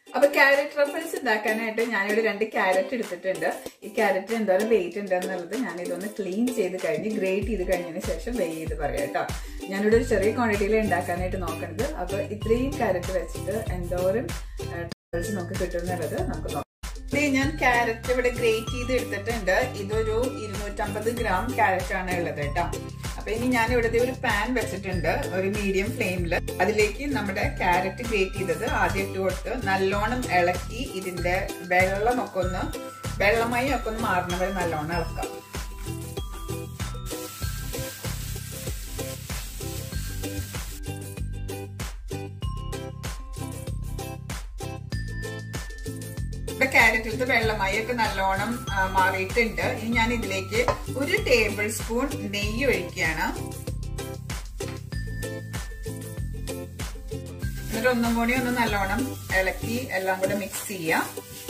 അപ്പൊ carrot ruffles ഉണ്ടാക്കാനായിട്ട് ഞാനിവിടെ രണ്ട് ക്യാരറ്റ് എടുത്തിട്ടുണ്ട് ഈ ക്യാരറ്റ് എന്തോരം വെയിറ്റ് ഉണ്ട് എന്നുള്ളത് ഞാൻ ഇതൊന്ന് ക്ലീൻ ചെയ്ത് കഴിഞ്ഞ് ഗ്രേറ്റ് ചെയ്ത് കഴിഞ്ഞതിന് ശേഷം വെയ് ചെയ്ത് പറയാം കേട്ടോ ഞാനിവിടെ ഒരു ചെറിയ ക്വാണ്ടിറ്റിയിൽ ഉണ്ടാക്കാനായിട്ട് നോക്കണത് അപ്പൊ ഇത്രയും ക്യാരറ്റ് വെച്ചിട്ട് എന്തോരം റഫിൾസ് നമുക്ക് കിട്ടും എന്നുള്ളത് നമുക്ക് നോക്കാം ഇത് ഞാൻ ക്യാരറ്റ് ഇവിടെ ഗ്രേറ്റ് ചെയ്ത് എടുത്തിട്ടുണ്ട് ഇതൊരു ഇരുന്നൂറ്റമ്പത് ഗ്രാം ക്യാരറ്റ് ആണ് ഉള്ളത് കേട്ടോ അപ്പൊ ഇനി ഞാൻ ഇവിടുത്തെ ഒരു പാൻ വെച്ചിട്ടുണ്ട് ഒരു മീഡിയം ഫ്ലെയിമിൽ അതിലേക്ക് നമ്മുടെ ക്യാരറ്റ് ഗ്രേറ്റ് ചെയ്തത് ആദ്യം ഇട്ട് കൊടുത്ത് നല്ലോണം ഇളക്കി ഇതിന്റെ വെള്ളമൊക്കെ ഒന്ന് വെള്ളമായി ഒക്കെ ഒന്ന് മാറണ വരെ നല്ലോണം ഇളക്കാം ഇവിടെ ക്യാരറ്റിലത്തെ വെള്ളമായി ഒക്കെ നല്ലോണം മാറിയിട്ടുണ്ട് ഇനി ഞാൻ ഇതിലേക്ക് ഒരു ടേബിൾ സ്പൂൺ നെയ്യ് ഒഴിക്കുകയാണ് എന്നിട്ട് ഒന്നും കൂടി ഒന്ന് നല്ലോണം ഇളക്കി എല്ലാം കൂടെ മിക്സ് ചെയ്യാം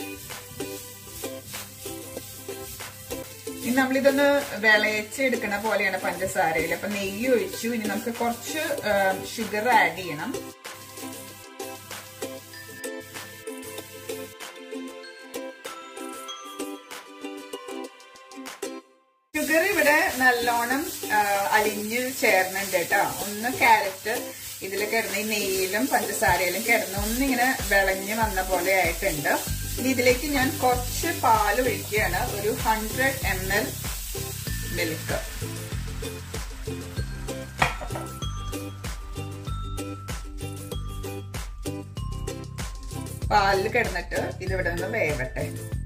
ഇനി നമ്മളിതൊന്ന് വിളയിച്ചെടുക്കണ പോലെയാണ് പഞ്ചസാരയിൽ അപ്പൊ നെയ്യ് ഒഴിച്ചു ഇനി നമുക്ക് കുറച്ച് ഷുഗർ ആഡ് ചെയ്യണം ഷുഗർ ഇവിടെ നല്ലോണം അലിഞ്ഞ് ചേർന്നുണ്ട് കേട്ടോ ഒന്ന് ക്യാരറ്റ് ഇതിൽ കിടന്ന് ഈ നെയ്യിലും പഞ്ചസാരയിലും കിടന്ന് ഒന്നിങ്ങനെ വിളഞ്ഞ് വന്ന പോലെ ആയിട്ടുണ്ട് ഇനി ഇതിലേക്ക് ഞാൻ കുറച്ച് പാൽ ഒഴിക്കുകയാണ് ഒരു ഹൺഡ്രഡ് എം എൽ മിൽക്ക് പാലിൽ കിടന്നിട്ട് ഇതിവിടെ നിന്ന് വേവട്ടെ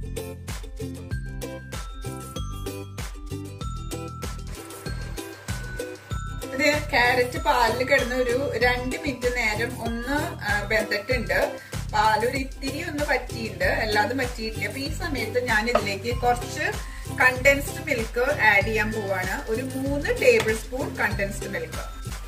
ഇത് ക്യാരറ്റ് പാലിൽ കിടന്ന് ഒരു രണ്ട് മിനിറ്റ് നേരം ഒന്ന് വെന്തിട്ടുണ്ട് പാലൊരു ഇത്തിരി ഒന്ന് പറ്റിയിട്ടുണ്ട് എല്ലാതും പറ്റിയിട്ടില്ല അപ്പൊ ഈ സമയത്ത് ഞാൻ ഇതിലേക്ക് കുറച്ച് കണ്ടൻസ്ഡ് മിൽക്ക് ആഡ് ചെയ്യാൻ പോവാണ് ഒരു മൂന്ന് ടേബിൾ സ്പൂൺ കണ്ടൻസ്ഡ് മിൽക്ക്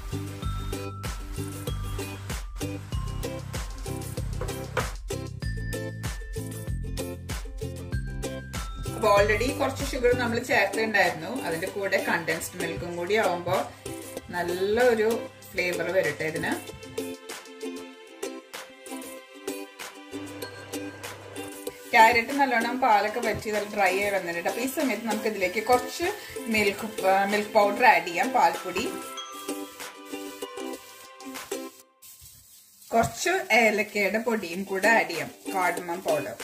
അപ്പൊ ഓൾറെഡി കുറച്ച് ഷുഗർ നമ്മൾ ചേർത്തിട്ടുണ്ടായിരുന്നു അതിന്റെ കൂടെ കണ്ടൻസ്ഡ് മിൽക്കും കൂടി ആവുമ്പോൾ നല്ലൊരു ഫ്ലേവർ വരട്ടെ ഇതിന് ക്യാരറ്റ് നല്ലോണം പാലൊക്കെ പറ്റി നല്ല ഡ്രൈ ആയി വന്നിട്ടുണ്ട് അപ്പൊ ഈ സമയത്ത് നമുക്ക് ഇതിലേക്ക് കുറച്ച് മിൽക്ക് മിൽക്ക് പൗഡർ ആഡ് ചെയ്യാം പാൽപ്പൊടി കുറച്ച് ഏലക്കയുടെ പൊടിയും കൂടെ ആഡ് ചെയ്യാം കാർഡമം പൗഡർ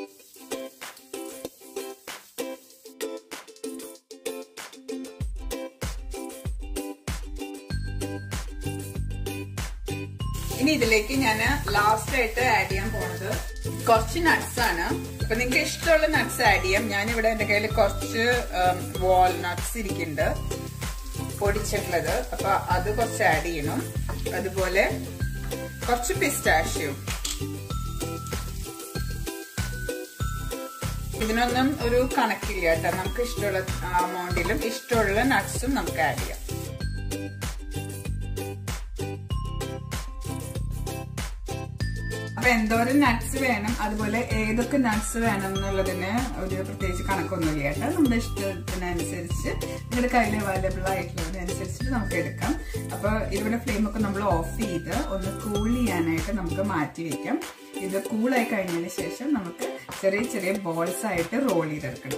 ഇനി ഇതിലേക്ക് ഞാൻ ലാസ്റ്റ് ആയിട്ട് ആഡ് ചെയ്യാൻ പോണത് കുറച്ച് നട്ട്സ് ആണ് അപ്പൊ നിങ്ങൾക്ക് ഇഷ്ടമുള്ള നട്ട്സ് ആഡ് ചെയ്യാം ഞാൻ ഇവിടെ എന്റെ കയ്യിൽ കുറച്ച് വാൾനട്ട്സ് ഇരിക്കുന്നുണ്ട് പൊടിച്ചിട്ടുള്ളത് അപ്പൊ അത് കുറച്ച് ആഡ് ചെയ്യണം അതുപോലെ കുറച്ച് പിസ്റ്റാഷ്യോ ഇതിനൊന്നും ഒരു കണക്കില്ല കേട്ടോ നമുക്ക് ഇഷ്ടമുള്ള അമൗണ്ടിലും ഇഷ്ടമുള്ള നട്ട്സും നമുക്ക് ആഡ് ചെയ്യാം അപ്പൊ എന്തോരം നട്ട്സ് വേണം അതുപോലെ ഏതൊക്കെ നട്ട്സ് വേണം എന്നുള്ളതിന് ഒരു പ്രത്യേകിച്ച് കണക്കൊന്നുമില്ല കേട്ടോ നമ്മുടെ ഇഷ്ടത്തിനനുസരിച്ച് നിങ്ങളുടെ കയ്യിൽ അവൈലബിൾ ആയിട്ടുള്ളതിനനുസരിച്ചിട്ട് നമുക്ക് എടുക്കാം അപ്പൊ ഇതിവിടെ ഫ്ലെയിം ഒക്കെ നമ്മൾ ഓഫ് ചെയ്ത് ഒന്ന് കൂൾ ചെയ്യാനായിട്ട് നമുക്ക് മാറ്റി വെക്കാം ഇത് കൂളായി കഴിഞ്ഞതിന് ശേഷം നമുക്ക് ചെറിയ ചെറിയ ബോൾസ് ആയിട്ട് റോൾ ചെയ്തെടുക്കണം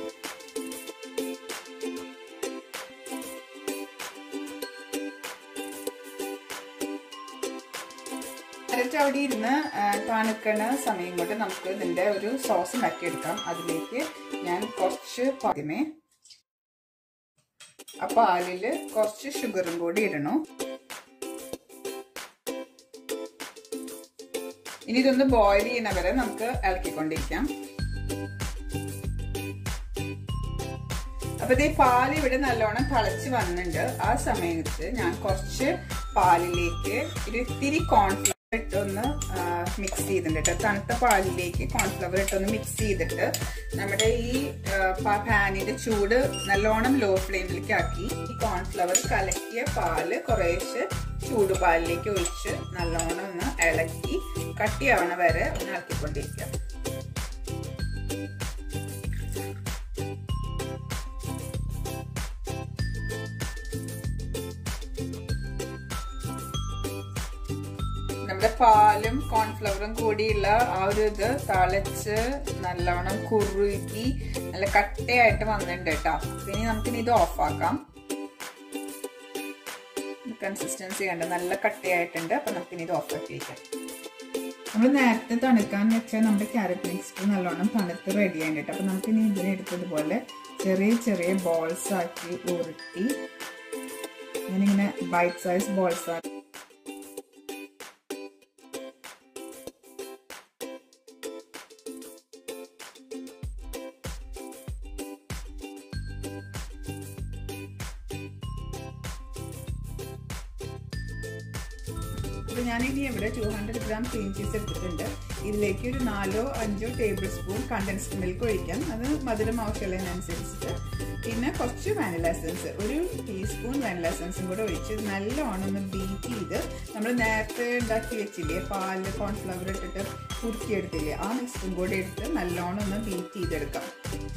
ക്യാരറ്റ് അവിടെ ഇരുന്ന് തണുക്കണ സമയം കൊണ്ട് നമുക്ക് ഇതിന്റെ ഒരു സോസ് ഉണ്ടാക്കിയെടുക്കാം അതിലേക്ക് ഞാൻ കുറച്ച് ആദ്യമേ ആ പാലില് കുറച്ച് ഷുഗറും കൂടി ഇടണം ഇനി ഇതൊന്ന് ബോയിൽ ചെയ്യുന്ന വരെ നമുക്ക് ഇളക്കിക്കൊണ്ടിരിക്കാം അപ്പൊ ഇതേ പാൽ ഇവിടെ നല്ലോണം തിളച്ച് വന്നിട്ടുണ്ട് ആ സമയത്ത് ഞാൻ കുറച്ച് പാലിലേക്ക് ഒരു ഇത്തിരി കോൺഫ്ലവർ ഇട്ടൊന്ന് മിക്സ് ചെയ്തിട്ടുണ്ട് കേട്ടോ തണുത്ത പാലിലേക്ക് കോൺഫ്ലവർ ഇട്ടൊന്ന് മിക്സ് ചെയ്തിട്ട് നമ്മുടെ ഈ പാനിന്റെ ചൂട് നല്ലോണം ലോ ഫ്ലെയിമിലേക്ക് ആക്കി ഈ കോൺഫ്ലവർ കലക്കിയ പാല് കുറേശ്ശെ ചൂടുപാലിലേക്ക് ഒഴിച്ച് നല്ലോണം ഒന്ന് ഇളക്കി കട്ടിയാവണ വരെ ഒന്ന് ഇളക്കിക്കൊണ്ടിരിക്കാം നമ്മുടെ പാലും കോൺഫ്ലവറും കൂടിയുള്ള ആ ഒരു ഇത് തളച്ച് നല്ലോണം കുറുക്കി നല്ല കട്ടയായിട്ട് വന്നിട്ടുണ്ട് കേട്ടോ ഇനി നമുക്കിനി ഇത് ഓഫാക്കാം കൺസിസ്റ്റൻസി കണ്ട് നല്ല കട്ടയായിട്ടുണ്ട് അപ്പൊ നമുക്കിനി ഇത് ഓഫാക്കി വയ്ക്കാം നമ്മൾ നേരത്തെ തണുക്കാൻ വെച്ച നമ്മുടെ ക്യാരറ്റ് മിക്സ് നല്ലോണം തണുത്ത് റെഡി ആയിട്ട് അപ്പൊ നമുക്കിനി ഇതിനെ എടുത്തതുപോലെ ചെറിയ ചെറിയ ബോൾസ് ആക്കി ഉരുട്ടി ഞാനിങ്ങനെ ബൈറ്റ് സൈസ് ബോൾസ് ആക്കി അപ്പോൾ ഞാനിനി ഇവിടെ two hundred gram cream cheese എടുത്തിട്ടുണ്ട് ഇതിലേക്ക് ഒരു നാലോ അഞ്ചോ ടേബിൾ സ്പൂൺ കണ്ടൻസ്ഡ് മിൽക്ക് ഒഴിക്കാം അത് മധുരം ആവശ്യമുള്ളതിനനുസരിച്ചിട്ട് പിന്നെ കുറച്ച് വാനില എസൻസ് ഒരു ടീസ്പൂൺ വാനില എസൻസും കൂടെ ഒഴിച്ച് നല്ലോണം ഒന്ന് ബീറ്റ് ചെയ്ത് നമ്മൾ നേരത്തെ ഉണ്ടാക്കി വെച്ചില്ലേ പാല് കോൺഫ്ലവർ ഇട്ടിട്ട് കുറുക്കിയെടുത്തില്ലേ ആ മിക്സും കൂടെ എടുത്ത് നല്ലോണം ഒന്ന് ബീറ്റ് ചെയ്തെടുക്കാം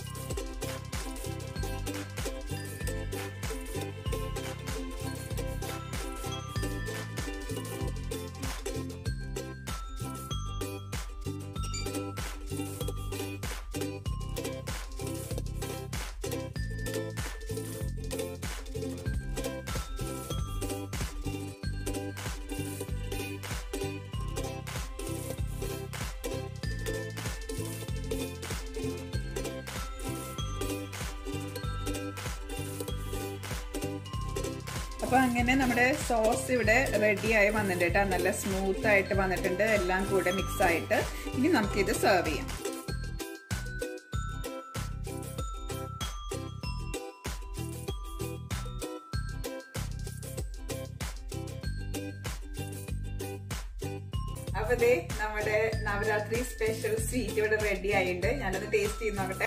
അപ്പൊ അങ്ങനെ നമ്മുടെ സോസ് ഇവിടെ റെഡി ആയി വന്നിട്ടുണ്ട് കേട്ടോ നല്ല സ്മൂത്ത് ആയിട്ട് വന്നിട്ടുണ്ട് എല്ലാം കൂടെ മിക്സ് ആയിട്ട് ഇനി നമുക്കിത് സെർവ് ചെയ്യാം അപ്പൊ ദേ നമ്മുടെ നവരാത്രി സ്പെഷ്യൽ സ്വീറ്റ് ഇവിടെ റെഡി ആയിട്ടുണ്ട് ഞാനത് ടേസ്റ്റ് ചെയ്ത് നോക്കട്ടെ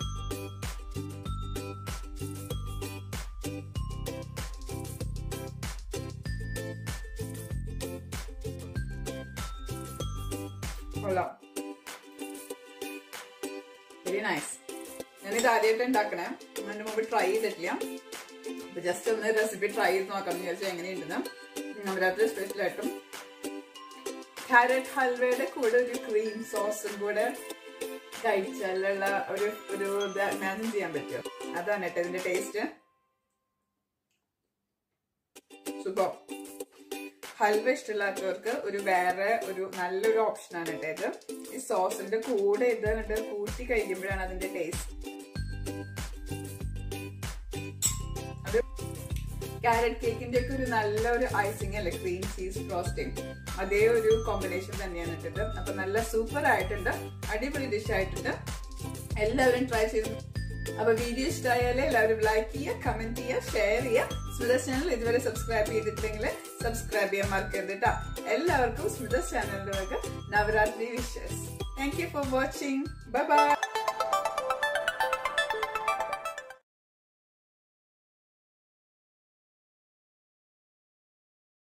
കൊള്ളാം വെരി നൈസ് ഞാനിത് ആദ്യമായിട്ട് ഉണ്ടാക്കണേ അതിന് മുമ്പ് ട്രൈ ചെയ്തിട്ടില്ല അപ്പൊ ജസ്റ്റ് ഒന്ന് റെസിപ്പി ട്രൈ ചെയ്ത് നോക്കാം എന്ന് വിചാരിച്ചാൽ എങ്ങനെയുണ്ടെന്ന് നവരാത്രി സ്പെഷ്യൽ ആയിട്ടും ക്യാരറ്റ് ഹൽവയുടെ കൂടെ ഒരു ക്രീം സോസും കൂടെ കഴിച്ചാലുള്ള ഒരു ഒരു ഇമാജിൻ ചെയ്യാൻ പറ്റുമോ അതാണ് കേട്ടോ ഇതിന്റെ ടേസ്റ്റ് സൂപ്പർ ഹൽവ ഇഷ്ടമില്ലാത്തവർക്ക് ഒരു വേറെ ഒരു നല്ലൊരു ഓപ്ഷനാണ് കേട്ടോ ഇത് ഈ സോസിന്റെ കൂടെ ഇത് കണ്ട് കൂട്ടി കഴിക്കുമ്പോഴാണ് അതിന്റെ ടേസ്റ്റ് അത് ക്യാരറ്റ് കേക്കിന്റെ ഒക്കെ ഒരു നല്ലൊരു ഐസിങ് അല്ലേ ക്രീം ചീസ് ഫ്രോസ്റ്റിംഗ് അതേ ഒരു കോമ്പിനേഷൻ തന്നെയാണ് ഇട്ടത് അപ്പൊ നല്ല സൂപ്പർ ആയിട്ടുണ്ട് അടിപൊളി ഡിഷ് ആയിട്ടുണ്ട് എല്ലാവരും ട്രൈ ചെയ്ത് അപ്പൊ വീഡിയോ ഇഷ്ടമായാലേ എല്ലാവരും ലൈക്ക് ചെയ്യുക കമന്റ് ചെയ്യുക ഷെയർ ചെയ്യുക സ്മിത ചാനൽ ഇതുവരെ സബ്സ്ക്രൈബ് ചെയ്തിട്ടില്ലെങ്കിൽ സബ്സ്ക്രൈബ് ചെയ്യാൻ മറക്കരുത് കേട്ടോ എല്ലാവർക്കും സ്മിത ചാനലിലേക്ക് Navratri wishes thank you for watching bye by